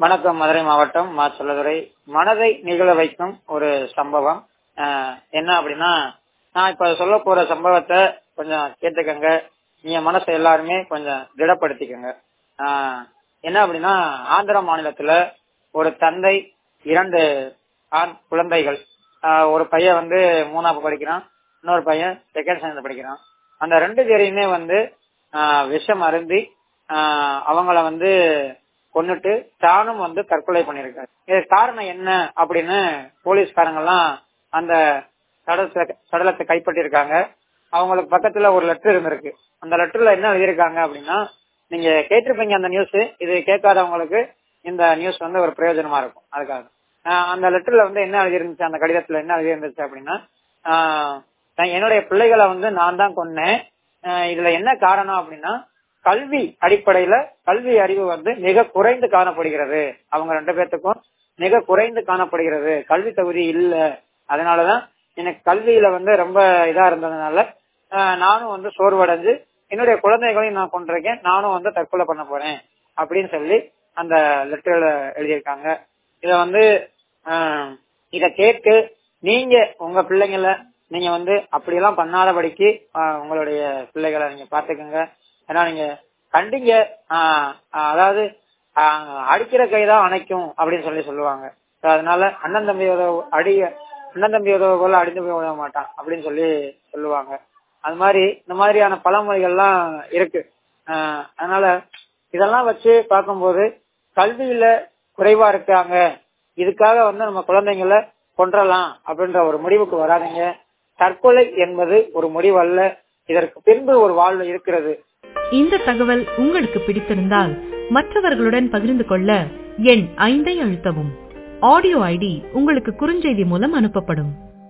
வணக்கம் மதுரை மாவட்டம் மா சொல்லதுரை மனதை நிகழ வைக்கும் ஒரு சம்பவம் ஆஹ் என்ன அப்படின்னா நான் இப்ப சொல்ல போற சம்பவத்தை கொஞ்சம் கேட்டுக்கங்க நீங்க மனசை எல்லாருமே கொஞ்சம் திடப்படுத்திக்கங்க ஆஹ் என்ன அப்படின்னா ஆந்திர மாநிலத்துல ஒரு தந்தை இரண்டு ஆண் குழந்தைகள் ஆஹ் ஒரு பையன் வந்து மூணாவது படிக்கிறான் இன்னொரு பையன் செகண்ட் ஸ்டாண்டர்ட் படிக்கிறான் அந்த ரெண்டு பேரையுமே வந்து ஆஹ் விஷம் அருந்தி ஆஹ் அவங்கள வந்து கொன்னுட்டு தானும் வந்து தற்கொலை பண்ணிருக்காரு இது காரணம் என்ன அப்படின்னு போலீஸ்காரங்க எல்லாம் அந்த சடலத்தை சடலத்தை கைப்பற்றிருக்காங்க அவங்களுக்கு பக்கத்துல ஒரு லெட்டர் இருந்திருக்கு அந்த லெட்டர்ல என்ன எழுதியிருக்காங்க அப்படின்னா நீங்க கேட்டிருப்பீங்க அந்த நியூஸ் இது கேட்காதவங்களுக்கு இந்த நியூஸ் வந்து ஒரு பிரயோஜனமா இருக்கும் அதுக்காக ஆஹ் அந்த லெட்டர்ல வந்து என்ன எழுதிருந்துச்சு அந்த கடிதத்துல என்ன எழுதிருந்துச்சு அப்படின்னா ஆஹ் நான் என்னுடைய பிள்ளைகளை வந்து நான் தான் கொன்னேன் ஆஹ் இதுல என்ன காரணம் அப்படின்னா கல்வி அடிப்படையில கல்வி அறிவு வந்து மிக குறைந்து காணப்படுகிறது அவங்க ரெண்டு பேர்த்துக்கும் மிக குறைந்து காணப்படுகிறது கல்வி தகுதி இல்ல அதனாலதான் எனக்கு கல்வியில வந்து ரொம்ப இதா இருந்ததுனால ஆஹ் நானும் வந்து சோர்வடைஞ்சு என்னுடைய குழந்தைகளையும் நான் கொண்டிருக்கேன் நானும் வந்து தற்கொலை பண்ண போறேன் அப்படின்னு சொல்லி அந்த லெட்டர்ல எழுதியிருக்காங்க இத வந்து ஆஹ் இத கேட்டு நீங்க உங்க பிள்ளைங்கள நீங்க வந்து அப்படியெல்லாம் பண்ணாதபடிக்கு ஆஹ் உங்களுடைய பிள்ளைகளை நீங்க பாத்துக்கோங்க ஏன்னா நீங்க கண்டிங்க ஆஹ் அதாவது ஆஹ் அடிக்கிற கைதான் அணைக்கும் அப்படின்னு சொல்லி சொல்லுவாங்க So அதனால அண்ணன் தம்பியோட அடி அண்ணன் தம்பியோட போல அடிந்து போய் விட மாட்டான் அப்படின்னு சொல்லி சொல்லுவாங்க அது மாதிரி இந்த மாதிரியான பழமொழிகள்லாம் இருக்கு ஆஹ் அதனால இதெல்லாம் வச்சு பார்க்கும்போது கல்வியில குறைவா இருக்காங்க இதுக்காக வந்து நம்ம குழந்தைங்கள கொன்றலாம் அப்படின்ற ஒரு முடிவுக்கு வராதீங்க தற்கொலை என்பது ஒரு முடிவு அல்ல இதற்கு பின்பு ஒரு வாழ்வு இருக்கிறது இந்த தகவல் உங்களுக்கு பிடித்திருந்தால் மற்றவர்களுடன் பகிர்ந்து கொள்ள எண் ஐந்தை அழுத்தவும் ஆடியோ ஐடி உங்களுக்கு குறுஞ்செய்தி மூலம் அனுப்பப்படும்